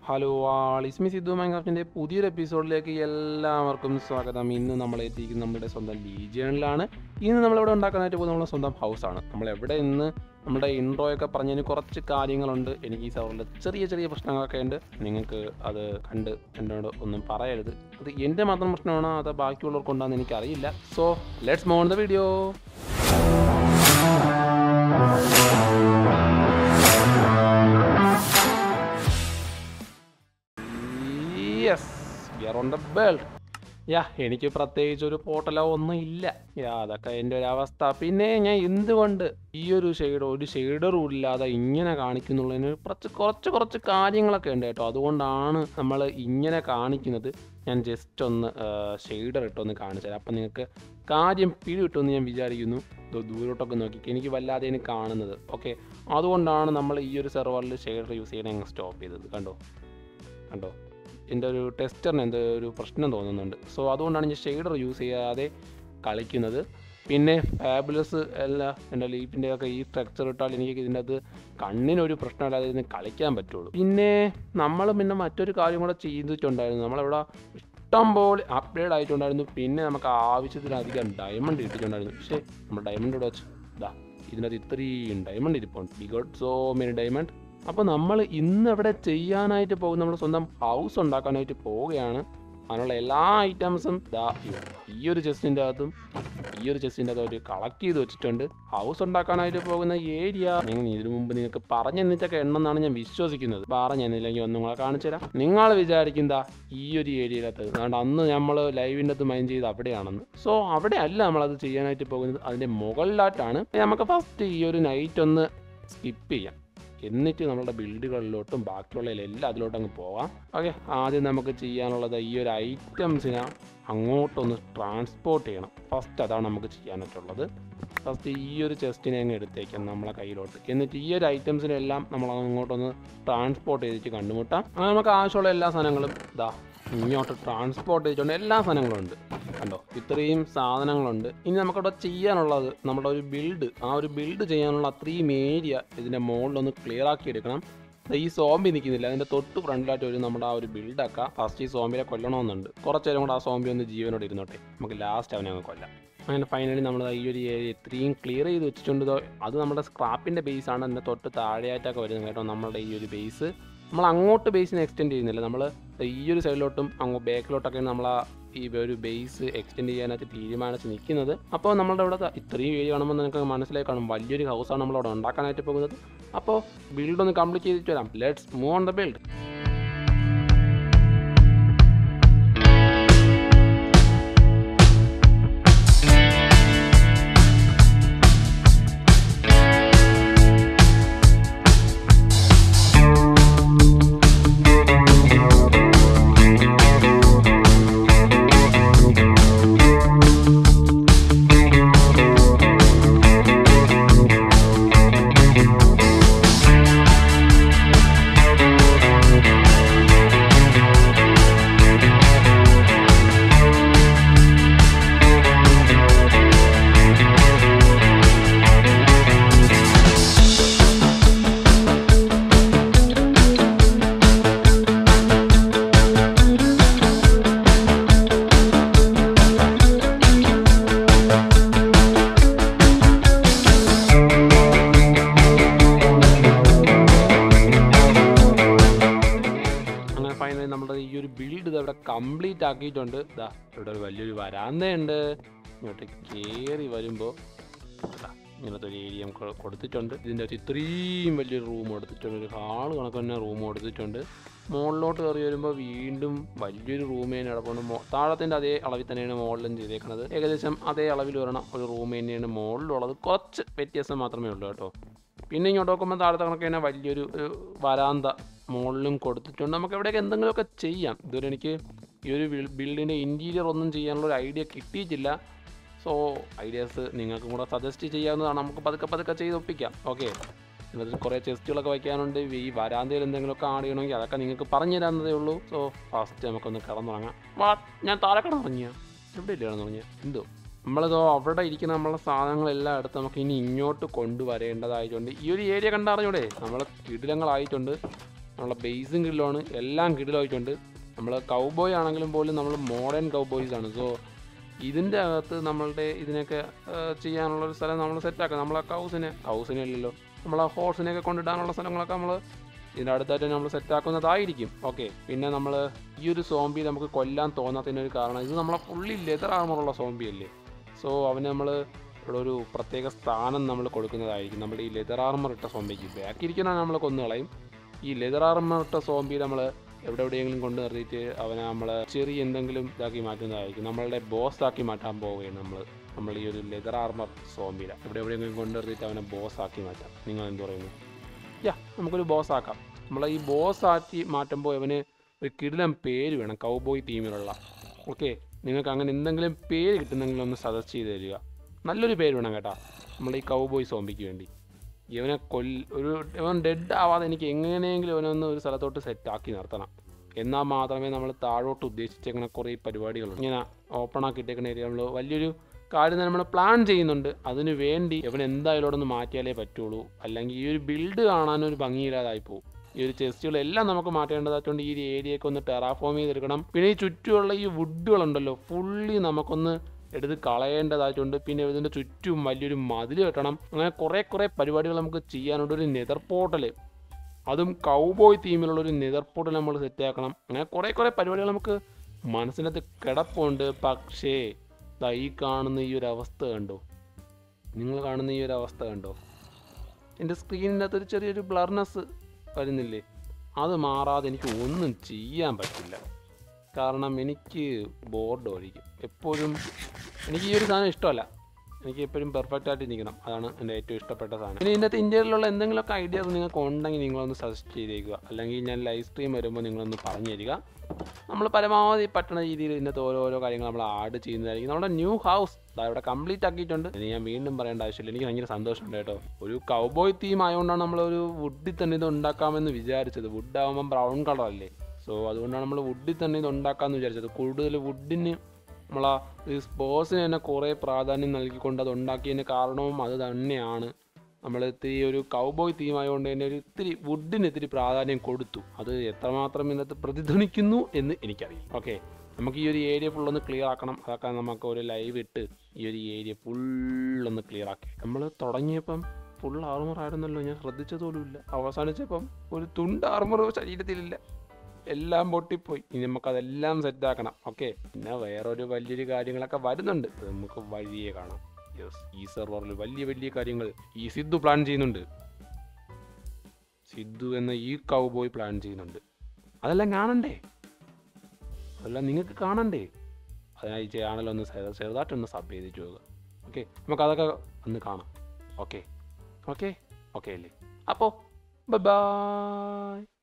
Hello ആൾ ഇസ്മി സിദ്ധു മൈൻക്രാഫ്റ്റിൻ്റെ പുതിയൊരു എപ്പിസോഡിലേക്ക് എല്ലാവർക്കും സ്വാഗതം ഇന്ന് നമ്മൾ എത്തിയിരിക്കുന്നത് നമ്മുടെ സ്വന്തം ലീജിയണിലാണ് ഇന്ന് നമ്മളിവിടെ ഉണ്ടാക്കാനായിട്ട് പോകുന്നത് നമ്മുടെ സ്വന്തം ഹൗസാണ് നമ്മൾ എവിടെ നിന്ന് നമ്മുടെ ഇൻട്രോയൊക്കെ പറഞ്ഞതിന് കുറച്ച് കാര്യങ്ങളുണ്ട് എനിക്ക് ഈ സെർവറിൽ ചെറിയ ചെറിയ പ്രശ്നങ്ങളൊക്കെ ഉണ്ട് നിങ്ങൾക്ക് അത് കണ്ട് എന്നോട് ഒന്നും പറയരുത് അത് എൻ്റെ മാത്രം പ്രശ്നമാണോ അത് ബാക്കിയുള്ളവർക്കുണ്ടാന്ന് എനിക്കറിയില്ല സോ ലെറ്റ്സ് മോൺ the video yes we are on the belt yeah എനിക്ക് പ്രത്യേകിച്ച് ഒരു പോർട്ടലോ ഒന്നും ഇല്ല യാ അതൊക്കെ എൻ്റെ ഒരു അവസ്ഥ പിന്നെ ഞാൻ എന്തുകൊണ്ട് ഈ ഒരു ഷെയ്ഡ് ഒരു ഷെയ്ഡറും ഇല്ലാതെ ഇങ്ങനെ കാണിക്കുന്നുള്ളതിന് കുറച്ച് കുറച്ച് കുറച്ച് കാര്യങ്ങളൊക്കെ ഉണ്ട് കേട്ടോ അതുകൊണ്ടാണ് നമ്മൾ ഇങ്ങനെ കാണിക്കുന്നത് ഞാൻ ജസ്റ്റ് ഒന്ന് ഷെയ്ഡർ ഇട്ടൊന്ന് കാണിച്ചു തരാം അപ്പം നിങ്ങൾക്ക് കാര്യം പിടി കിട്ടുമെന്ന് ഞാൻ വിചാരിക്കുന്നു ദോ ദൂരോട്ടൊക്കെ നോക്കി എനിക്ക് വല്ലാതെ എനിക്ക് കാണുന്നത് ഓക്കെ അതുകൊണ്ടാണ് നമ്മൾ ഈ ഒരു സെർവറിൽ ഷെയ്ഡർ യൂസ് ചെയ്യണ സ്റ്റോപ്പ് ചെയ്തത് കണ്ടോ കണ്ടോ എൻ്റെ ഒരു ടെസ്റ്ററിന് എന്തോ ഒരു പ്രശ്നം തോന്നുന്നുണ്ട് സോ അതുകൊണ്ടാണ് ഞാൻ ഷെയ്ഡർ യൂസ് ചെയ്യാതെ കളിക്കുന്നത് പിന്നെ ഫാബുലസ് എല്ലാ എൻ്റെ ലീഫിൻ്റെ ഒക്കെ ഈ സ്ട്രക്ചർ ഇട്ടാൽ എനിക്ക് ഇതിൻ്റെ അത് കണ്ണിനൊരു പ്രശ്നമില്ലാതെ ഇതിന് കളിക്കാൻ പറ്റുള്ളൂ പിന്നെ നമ്മൾ പിന്നെ മറ്റൊരു കാര്യം കൂടെ ചെയ്തിട്ടുണ്ടായിരുന്നു നമ്മളിവിടെ ഇഷ്ടം പോലെ അപ്ഗ്രേഡ് ആയിട്ടുണ്ടായിരുന്നു പിന്നെ നമുക്ക് ആവശ്യത്തിലധികം ഡയമണ്ട് കിട്ടിയിട്ടുണ്ടായിരുന്നു പക്ഷേ നമ്മൾ ഡയമണ്ട് ഇവിടെ വെച്ച് ഇതാ ഇതിനകത്ത് ഇത്രയും ഡയമണ്ട് ഇരിപ്പുണ്ട് we got so many diamond അപ്പോൾ നമ്മൾ ഇന്ന് ഇവിടെ ചെയ്യാനായിട്ട് പോകും നമ്മൾ സ്വന്തം ഹൗസ് ഉണ്ടാക്കാനായിട്ട് പോവുകയാണ് അതിനുള്ള എല്ലാ ഐറ്റംസും ദാ ഇവിടെ. ഈ ഒരു ചെസ്റ്റിൻ്റെ അകത്തും ഈ ഒരു ചെസ്റ്റിൻ്റെ അകത്ത് ഒരു കളക്ട് ചെയ്ത് വെച്ചിട്ടുണ്ട് ഹൗസ് ഉണ്ടാക്കാനായിട്ട് പോകുന്ന ഏരിയ നിങ്ങൾ ഇതിനു മുമ്പ് നിങ്ങൾക്ക് പറഞ്ഞു തന്നിട്ടൊക്കെ എണ്ണമെന്നാണ് ഞാൻ വിശ്വസിക്കുന്നത് പറഞ്ഞു തന്നില്ലെങ്കിൽ ഒന്നും കൂടെ കാണിച്ചു തരാം നിങ്ങൾ വിചാരിക്കുന്നതാ ഈ ഒരു ഏരിയയിലകത്ത് അതുകൊണ്ട് അന്ന് നമ്മൾ ലൈവിൻ്റെ അകത്ത് മൈൻഡ് ചെയ്ത് അവിടെയാണെന്ന് സോ അവിടെ അല്ല നമ്മളത് ചെയ്യാനായിട്ട് പോകുന്നത് അതിൻ്റെ മുകളിലായിട്ടാണ് നമുക്ക് ഫസ്റ്റ് ഈ ഒരു നൈറ്റ് ഒന്ന് സ്കിപ്പ് ചെയ്യാം എന്നിട്ട് നമ്മുടെ ബിൽഡുകളിലോട്ടും ബാക്കിയുള്ള എല്ലാ അതിലോട്ടും അങ്ങ് പോവാം ഓക്കെ ആദ്യം നമുക്ക് ചെയ്യാനുള്ളത് ഈ ഒരു ഐറ്റംസിനെ അങ്ങോട്ടൊന്ന് ട്രാൻസ്പോർട്ട് ചെയ്യണം ഫസ്റ്റ് അതാണ് നമുക്ക് ചെയ്യാനായിട്ടുള്ളത് ഫസ്റ്റ് ഈ ഒരു ചെസ്റ്റിനെ അങ്ങ് എടുത്തേക്കാം നമ്മളെ കയ്യിലോട്ട് എന്നിട്ട് ഈ ഒരു ഐറ്റംസിനെല്ലാം നമ്മൾ അങ്ങോട്ടൊന്ന് ട്രാൻസ്പോർട്ട് ചെയ്തിട്ട് കണ്ടുമുട്ടാം അങ്ങനെ നമുക്ക് ആവശ്യമുള്ള എല്ലാ സാധനങ്ങളും ഇതാ ഇങ്ങോട്ട് ട്രാൻസ്പോർട്ട് ചെയ്തിട്ടുണ്ട് എല്ലാ സാധനങ്ങളും ഉണ്ട് കണ്ടോ ഇത്രയും സാധനങ്ങളുണ്ട് ഇനി നമുക്കവിടെ ചെയ്യാനുള്ളത് നമ്മുടെ ഒരു ബിൽഡ് ആ ഒരു ബിൽഡ് ചെയ്യാനുള്ള അത്രയും ഏരിയ ഇതിൻ്റെ മുകളിലൊന്ന് ക്ലിയർ ആക്കി എടുക്കണം ദാ ഈ സോംബി നിൽക്കുന്നില്ല അതിൻ്റെ തൊട്ട് ഫ്രണ്ടിലായിട്ട് ഒരു നമ്മുടെ ആ ഒരു ബിൽഡാക്കാം ഫസ്റ്റ് ഈ സോംബിനെ കൊല്ലണമെന്നുണ്ട് കുറച്ച് നേരം കൂടെ ആ സോംബി ഒന്ന് ജീവനോട് ഇരുന്നോട്ടെ നമുക്ക് ലാസ്റ്റ് അവനെ അങ്ങ് കൊല്ലാം അങ്ങനെ ഫൈനലി നമ്മൾ ഈ ഒരു ഏരിയ ഇത്രയും ക്ലിയർ ചെയ്ത് വെച്ചിട്ടുണ്ട് ദോ അത് നമ്മുടെ സ്ക്രാപ്പിൻ്റെ ബേസ് ആണ് അതിൻ്റെ തൊട്ട് താഴെയായിട്ടൊക്കെ വരുന്നത് കേട്ടോ നമ്മളുടെ ഈ ഒരു ബേസ് നമ്മൾ അങ്ങോട്ട് ബേസിന് എക്സ്റ്റെൻഡ് ചെയ്യുന്നില്ല നമ്മൾ ഈ ഒരു സൈഡിലോട്ടും അങ്ങോ ബാക്കിലോട്ടൊക്കെ നമ്മൾ ആ ഈ ഒരു ബേസ് എക്സ്റ്റെൻഡ് ചെയ്യാനായിട്ട് തീരുമാനിച്ച് നിൽക്കുന്നത് അപ്പോൾ നമ്മളുടെ ഇവിടെ ദാ ഇത്രയും ഏരിയ കാണുമ്പോൾ നിങ്ങൾക്ക് മനസ്സിലായി കാണും വലിയൊരു ഹൗസാണ് നമ്മളവിടെ ഉണ്ടാക്കാനായിട്ട് പോകുന്നത് അപ്പോൾ ബിൽഡ് ഒന്ന് കംപ്ലീറ്റ് ചെയ്തിട്ട് വരാം let's move on the build അങ്ങനെ ഫൈനലി നമ്മുടെ ഈ ഒരു ബിൽഡ് ഇത് ഇവിടെ കംപ്ലീറ്റ് ആക്കിയിട്ടുണ്ട് ഇതാ ഇവിടെ ഒരു വലിയൊരു വരാന്തയുണ്ട് ഇങ്ങോട്ട് കയറി വരുമ്പോൾ ഇങ്ങനത്തെ ഒരു ഏരിയ നമുക്ക് കൊടുത്തിട്ടുണ്ട് ഇതിൻ്റെ അകത്ത് ഇത്രയും വലിയൊരു റൂം കൊടുത്തിട്ടുണ്ട് ഒരു ഹാള് കണക്ക് തന്നെ റൂം കൊടുത്തിട്ടുണ്ട് മുകളിലോട്ട് കയറി വരുമ്പോൾ വീണ്ടും വലിയൊരു റൂം തന്നെ കിടപ്പുണ്ട് മോ- താഴത്തിൻ്റെ അതേ അളവിൽ തന്നെയാണ് മുകളിലും ചെയ്തേക്കുന്നത് ഏകദേശം അതേ അളവിൽ വരണം ഒരു റൂം തന്നെയാണ് മുകളിലുള്ളത് കുറച്ച് വ്യത്യാസം മാത്രമേ ഉള്ളൂ കേട്ടോ പിന്നെ ഇങ്ങോട്ട് നോക്കുമ്പോൾ താഴത്തെ കണക്ക് തന്നെ വലിയൊരു ഒരു വരാന്ത മുകളിലും കൊടുത്തിട്ടുണ്ട് നമുക്ക് എവിടെയൊക്കെ എന്തെങ്കിലുമൊക്കെ ചെയ്യാം ഇതുവരെ എനിക്ക് ഈ ഒരു ബിൽഡിൻ്റെ ഇൻറ്റീരിയർ ഒന്നും ചെയ്യാനുള്ള ഒരു ഐഡിയ കിട്ടിയിട്ടില്ല സോ ഐഡിയാസ് നിങ്ങൾക്കും കൂടെ സജസ്റ്റ് ചെയ്യാവുന്നതാണ് നമുക്ക് പതുക്കെ പതുക്കെ ചെയ്ത് ഒപ്പിക്കാം ഓക്കെ ഇതിനകത്ത് കുറേ ചെസ്റ്റുകളൊക്കെ വയ്ക്കാനുണ്ട് ഈ വരാന്തയിൽ എന്തെങ്കിലുമൊക്കെ ആഡ് ചെയ്യണമെങ്കിൽ അതൊക്കെ നിങ്ങൾക്ക് പറഞ്ഞു തരാവുന്നതേ ഉള്ളൂ സോ ഫസ്റ്റ് നമുക്കൊന്ന് കിടന്നുറങ്ങാം വാ ഞാൻ താഴെ കിടന്നുറങ്ങിയ എവിടെ ഇല്ല കിടന്നുറങ്ങിയ എന്തോ നമ്മളിതോ അവിടെ ഇരിക്കുന്ന നമ്മളെ സാധനങ്ങളെല്ലാം എടുത്ത് നമുക്ക് ഇനി ഇങ്ങോട്ട് കൊണ്ടുവരേണ്ടതായിട്ടുണ്ട് ഈ ഒരു ഏരിയ കണ്ടറിഞ്ഞൂടെ നമ്മൾ കിടിലങ്ങളായിട്ടുണ്ട് നമ്മളെ ബേസും കിഡിലാണ് എല്ലാം കിഡിലായിട്ടുണ്ട് നമ്മൾ കൗബോയ് ആണെങ്കിലും പോലും നമ്മൾ മോഡേൺ കൗബോയ്സ് ആണ് സോ ഇതിൻ്റെ അകത്ത് നമ്മളുടെ ഇതിനൊക്കെ ആ, ചെയ്യാനുള്ള ഒരു സ്ഥലം നമ്മൾ സെറ്റാക്കാം നമ്മളെ കൗസിനെ കൗസിനെ അല്ലല്ലോ നമ്മളെ ഹോഴ്സിനെയൊക്കെ കൊണ്ടിടാനുള്ള സ്ഥലങ്ങളൊക്കെ നമ്മൾ ഇതിൻ്റെ അടുത്തായിട്ട് നമ്മൾ സെറ്റാക്കുന്നതായിരിക്കും ഓക്കെ പിന്നെ നമ്മൾ ഈ ഒരു സോംബി നമുക്ക് കൊല്ലാൻ തോന്നാത്തതിന് ഒരു കാരണം ഇത് നമ്മളെ ഫുള്ളി ലെതർ ആർമറുള്ള സോംബി അല്ലേ സോ അവന് നമ്മൾ ഇവിടെ ഒരു പ്രത്യേക സ്ഥാനം നമ്മൾ കൊടുക്കുന്നതായിരിക്കും നമ്മുടെ ഈ ലെതർ ആർമർ ഇട്ട സോംബിക്ക് ബാക്കിരിക്കുന്ന നമ്മൾ കൊന്നു കളയും ഈ ലെതർ ആർമർ ഇട്ട സോംബി നമ്മൾ എവിടെ എവിടെയെങ്കിലും കൊണ്ട് നിർത്തിയിട്ട് അവനെ നമ്മൾ ചെറിയ എന്തെങ്കിലും ഇതാക്കി മാറ്റുന്നതായിരിക്കും നമ്മളുടെ ബോസ് ആക്കി മാറ്റാൻ പോവുകയാണ് നമ്മൾ നമ്മൾ ഈ ഒരു ലെതർ ആർമർ സോംബിയില എവിടെ എവിടെയെങ്കിലും കൊണ്ട് നിർത്തിയിട്ട് അവനെ ബോസ് ആക്കി മാറ്റാം നിങ്ങൾ എന്ത് പറയുന്നു യാ നമുക്കൊരു ബോസ് ആക്കാം നമ്മളെ ഈ ബോസ് ആക്കി മാറ്റുമ്പോൾ അവന് ഒരു കിടിലം പേര് വേണം കൗബോയ് ടീമിലുള്ള ഓക്കെ നിങ്ങൾക്ക് അങ്ങനെ എന്തെങ്കിലും പേര് കിട്ടുന്നെങ്കിൽ ഒന്ന് സജസ്റ്റ് ചെയ്ത് തരിക നല്ലൊരു പേര് വേണം കേട്ടാ നമ്മുടെ ഈ കൗബോയ് സോംബിക്ക് വേണ്ടി ഇവനെ കൊല്ല ഒരു ഇവൻ ഡെഡ് ആവാതെ എനിക്ക് എങ്ങനെയെങ്കിലും ഇവനൊന്ന് ഒരു സ്ഥലത്തോട്ട് സെറ്റാക്കി നിർത്തണം എന്നാൽ മാത്രമേ നമ്മൾ താഴോട്ട് ഉദ്ദേശിച്ചേക്കുന്ന കുറേ പരിപാടികളുണ്ട് ഇങ്ങനെ ഓപ്പൺ ആക്കിയിട്ടേക്കുന്ന ഏരിയ നമ്മൾ വലിയൊരു കാര്യം നമ്മൾ പ്ലാൻ ചെയ്യുന്നുണ്ട് അതിന് വേണ്ടി ഇവൻ എന്തായാലും അവിടെ നിന്ന് മാറ്റിയാലേ പറ്റുള്ളൂ അല്ലെങ്കിൽ ഈ ഒരു ബിൽഡ് കാണാൻ ഒരു ഭംഗിയില്ലാതായി പോകും ഈ ഒരു ചെസ്റ്റുകളെല്ലാം നമുക്ക് മാറ്റേണ്ടതായിട്ടുണ്ട് ഈ ഒരു ഏരിയയൊക്കെ ഒന്ന് ടെറാഫോം ചെയ്തെടുക്കണം പിന്നെ ഈ ചുറ്റുമുള്ള ഈ വുഡുകളുണ്ടല്ലോ ഫുള്ളി നമുക്കൊന്ന് എടുത്ത് കളയേണ്ടതായിട്ടുണ്ട് പിന്നെ ഇതിൻ്റെ ചുറ്റും വലിയൊരു മതിൽ കെട്ടണം അങ്ങനെ കുറേ കുറേ പരിപാടികൾ നമുക്ക് ചെയ്യാനുണ്ട് ഒരു നെതർ പോർട്ടൽ അതും കൗബോയ് തീമിലുള്ള ഒരു നെതർ പോർട്ടൽ നമ്മൾ സെറ്റാക്കണം അങ്ങനെ കുറേ കുറേ പരിപാടികൾ നമുക്ക് മനസ്സിനകത്ത് കിടപ്പുണ്ട് പക്ഷേ ദാ ഈ കാണുന്ന ഈ ഒരു അവസ്ഥ കണ്ടോ നിങ്ങൾ കാണുന്ന ഈ ഒരു അവസ്ഥ കണ്ടോ എൻ്റെ സ്ക്രീനിൻ്റെ അകത്ത് ഒരു ചെറിയൊരു ബ്ലർനെസ് വരുന്നില്ലേ അത് മാറാതെ എനിക്ക് ഒന്നും ചെയ്യാൻ പറ്റില്ല കാരണം എനിക്ക് ബോർഡ് ഒഴിക്കും എപ്പോഴും എനിക്ക് ഈ ഒരു സാധനം ഇഷ്ടമല്ല എനിക്ക് എപ്പോഴും പെർഫെക്റ്റ് ആയിട്ട് നിൽക്കണം അതാണ് എൻ്റെ ഏറ്റവും ഇഷ്ടപ്പെട്ട സാധനം പിന്നെ ഇതിൻ്റെ അകത്ത് ഇന്ത്യയിലുള്ള എന്തെങ്കിലുമൊക്കെ ഐഡിയാസ് നിങ്ങൾക്ക് ഉണ്ടെങ്കിൽ നിങ്ങളൊന്ന് സജസ്റ്റ് ചെയ്തേക്കുക അല്ലെങ്കിൽ ഞാൻ ലൈവ് സ്ട്രീം വരുമ്പോൾ നിങ്ങളൊന്ന് പറഞ്ഞു തരിക നമ്മൾ പരമാവധി പറ്റുന്ന രീതിയിൽ ഇതിനകത്ത് ഓരോരോ കാര്യങ്ങൾ നമ്മൾ ആഡ് ചെയ്യുന്നതായിരിക്കും നമ്മുടെ ന്യൂ ഹൗസ് ഇവിടെ കംപ്ലീറ്റ് ആക്കിയിട്ടുണ്ട് ഇനി ഞാൻ വീണ്ടും പറയേണ്ട ആവശ്യമില്ല എനിക്ക് ഭയങ്കര സന്തോഷമുണ്ട് കേട്ടോ ഒരു കൗബോയ് തീം ആയതുകൊണ്ടാണ് നമ്മൾ ഒരു വുഡിൽ തന്നെ ഇത് ഉണ്ടാക്കാമെന്ന് വിചാരിച്ചത് വുഡ് ആകുമ്പോൾ ബ്രൗൺ കളർ അല്ലേ സോ അതുകൊണ്ടാണ് നമ്മൾ വുഡിൽ തന്നെ ഇത് ഉണ്ടാക്കാമെന്ന് വിചാരിച്ചത് കൂടുതൽ വുഡിന് നമ്മളാ ഈ സ്പോർട്സിന് തന്നെ കുറേ പ്രാധാന്യം നൽകിക്കൊണ്ട് അത് ഉണ്ടാക്കിയതിന് കാരണവും അത് തന്നെയാണ് നമ്മൾ ഇത്തിരി ഒരു കൗബോയ് തീം ആയതുകൊണ്ട് തന്നെ ഒരു ഇത്തിരി വുഡിന് ഇത്തിരി പ്രാധാന്യം കൊടുത്തു അത് എത്രമാത്രം ഇന്നത്തെ പ്രതിധ്വനിക്കുന്നു എന്ന് എനിക്കറിയാം ഓക്കെ നമുക്ക് ഈ ഒരു ഏരിയ ഫുള്ളൊന്ന് ക്ലിയർ ആക്കണം അതൊക്കെ നമുക്ക് ഒരു ലൈവ് ഇട്ട് ഈ ഒരു ഏരിയ ഫുള്ളൊന്ന് ക്ലിയർ ആക്കി നമ്മൾ തുടങ്ങിയപ്പം ഫുൾ ആർമർ ആയിരുന്നല്ലോ ഞാൻ ശ്രദ്ധിച്ചതുപോലുമില്ല അവസാനിച്ചപ്പം ഒരു തുണ്ട് ആർമർ ശരീരത്തിലില്ല എല്ലാം പൊട്ടിപ്പോയി ഇനി നമുക്കതെല്ലാം സെറ്റാക്കണം ഓക്കെ പിന്നെ വേറൊരു വലിയൊരു കാര്യങ്ങളൊക്കെ വരുന്നുണ്ട് അത് നമുക്ക് വഴിയെ കാണാം യെസ് ഈ സെർവറിൽ വലിയ വലിയ കാര്യങ്ങൾ ഈ സിദ്ധു പ്ലാൻ ചെയ്യുന്നുണ്ട് സിദ്ധു എന്ന ഈ കൗബോയ് പ്ലാൻ ചെയ്യുന്നുണ്ട് അതെല്ലാം കാണണ്ടേ അതെല്ലാം നിങ്ങൾക്ക് കാണണ്ടേ അതിനായി ചാനലൊന്ന് ചെറുതായിട്ടൊന്ന് സബ് ചെയ്തിട്ട് പോകുക ഓക്കെ നമുക്കതൊക്കെ ഒന്ന് കാണാം ഓക്കെ ഓക്കെ ഓക്കെ അല്ലേ അപ്പോൾ ബൈ